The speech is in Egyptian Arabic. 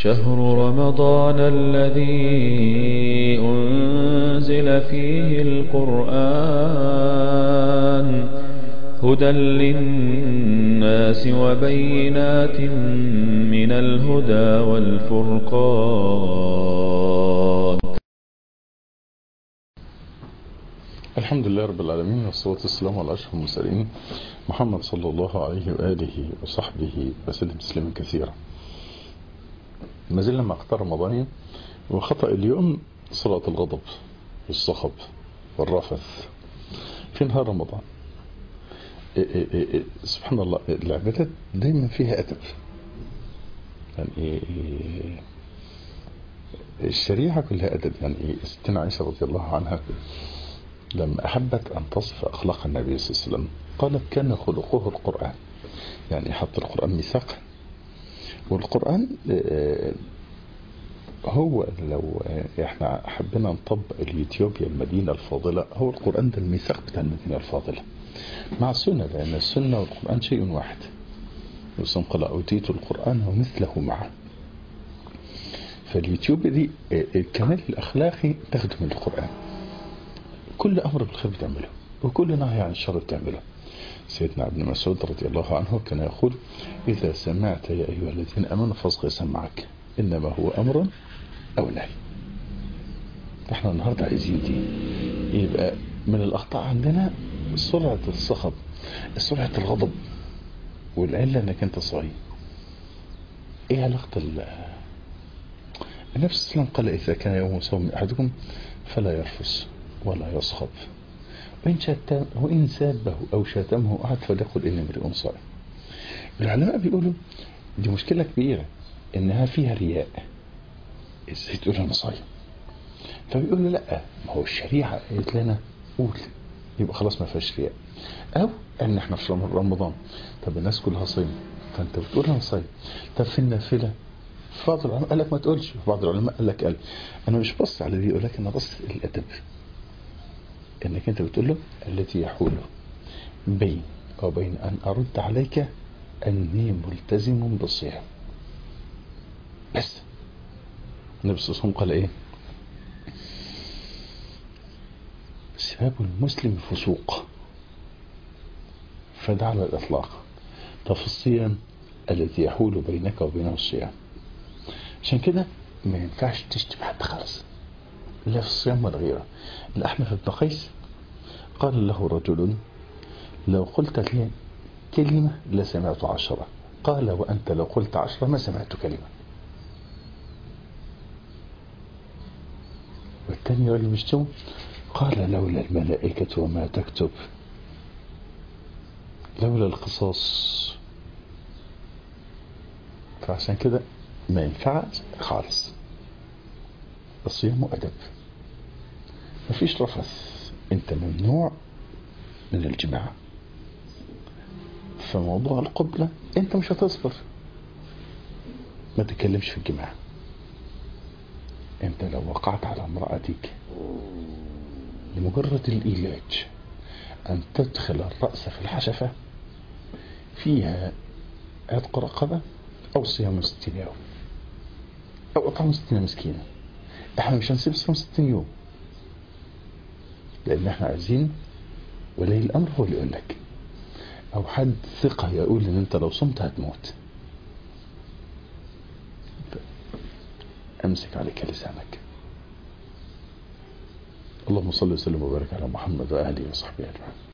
شهر رمضان الذي أنزل فيه القرآن هدى للناس وبينات من الهدى والفرقان الحمد لله رب العالمين والصلاة والسلام على أشرف المرسلين محمد صلى الله عليه وآله وصحبه وسلم تسليما كثيرا ما زلنا مع أخطار رمضان وخطأ اليوم صلاة الغضب والصخب والرفث في نهار رمضان إيه إيه إيه سبحان الله العبادات دايما فيها أدب يعني الشريعة كلها أدب يعني ستنا عائشة رضي الله عنها لما أحبت أن تصف أخلاق النبي صلى الله عليه وسلم قالت كان خلقه القرآن يعني حط القرآن ميثاق والقرآن هو لو احنا حبينا نطبق اليوتيوبيا المدينة الفاضلة هو القرآن ده الميثاق بتاع المدينة الفاضلة مع السنة لأن السنة والقرآن شيء واحد يسمى قال أوتيت القرآن ومثله معه فاليوتيوب دي الكمال الأخلاقي تاخده من القرآن كل أمر بالخير بتعمله وكل نهي عن الشر بتعمله سيدنا ابن مسعود رضي الله عنه كان يقول إذا سمعت يا أيها الذين أمنوا فاصغي سمعك إنما هو أمر أو نهي احنا النهاردة عايزين دي يبقى من الأخطاء عندنا سرعة الصخب سرعة الغضب والعلة انك انت صايم ايه علاقة ال النبي صلى الله عليه وسلم قال إذا كان يوم صوم أحدكم فلا يرفس ولا يصخب وإن, شتم وإن سابه أو شتمه أحد فليقل إني امرئ صائم العلماء بيقولوا دي مشكلة كبيرة إنها فيها رياء إزاي تقول أنا صايم فبيقولوا لا ما هو الشريعة قالت لنا قول يبقى خلاص ما فيهاش رياء أو إن إحنا في رمضان طب الناس كلها صايمة فأنت بتقول أنا صايم طب في النافلة بعض العلماء قال لك ما تقولش بعض العلماء قال لك قال أنا مش بص على دي يقول لك أنا بص الأدب انك انت بتقول له التي يحول بين وبين ان ارد عليك اني ملتزم بالصيام بس النبي صلى الله عليه وسلم قال ايه سباب المسلم فسوق فده على الاطلاق طب في الصيام الذي يحول بينك وبينه الصيام عشان كده ما ينفعش تشتم حد خالص لا في الصيام ولا غيره الأحنف بن قيس قال له رجل لو قلت لي كلمة لسمعت عشرة قال وأنت لو قلت عشرة ما سمعت كلمة والثاني رجل مشتم قال لولا الملائكة وما تكتب لولا القصاص فعشان كده ما ينفعش خالص الصيام أدب مفيش رفث انت ممنوع من الجماعة فموضوع القبلة انت مش هتصبر ما تتكلمش في الجماعة انت لو وقعت على امرأتك لمجرد الإيلاج أن تدخل الرأس في الحشفة فيها عتق رقبة أو صيام ستين يوم أو إطعام ستين مسكينة احنا مش هنسيب صيام ستين يوم لان احنا عايزين ولي الامر هو اللي يقول لك او حد ثقة يقول ان انت لو صمت هتموت امسك عليك لسانك اللهم صل وسلم وبارك على محمد واهله وصحبه اجمعين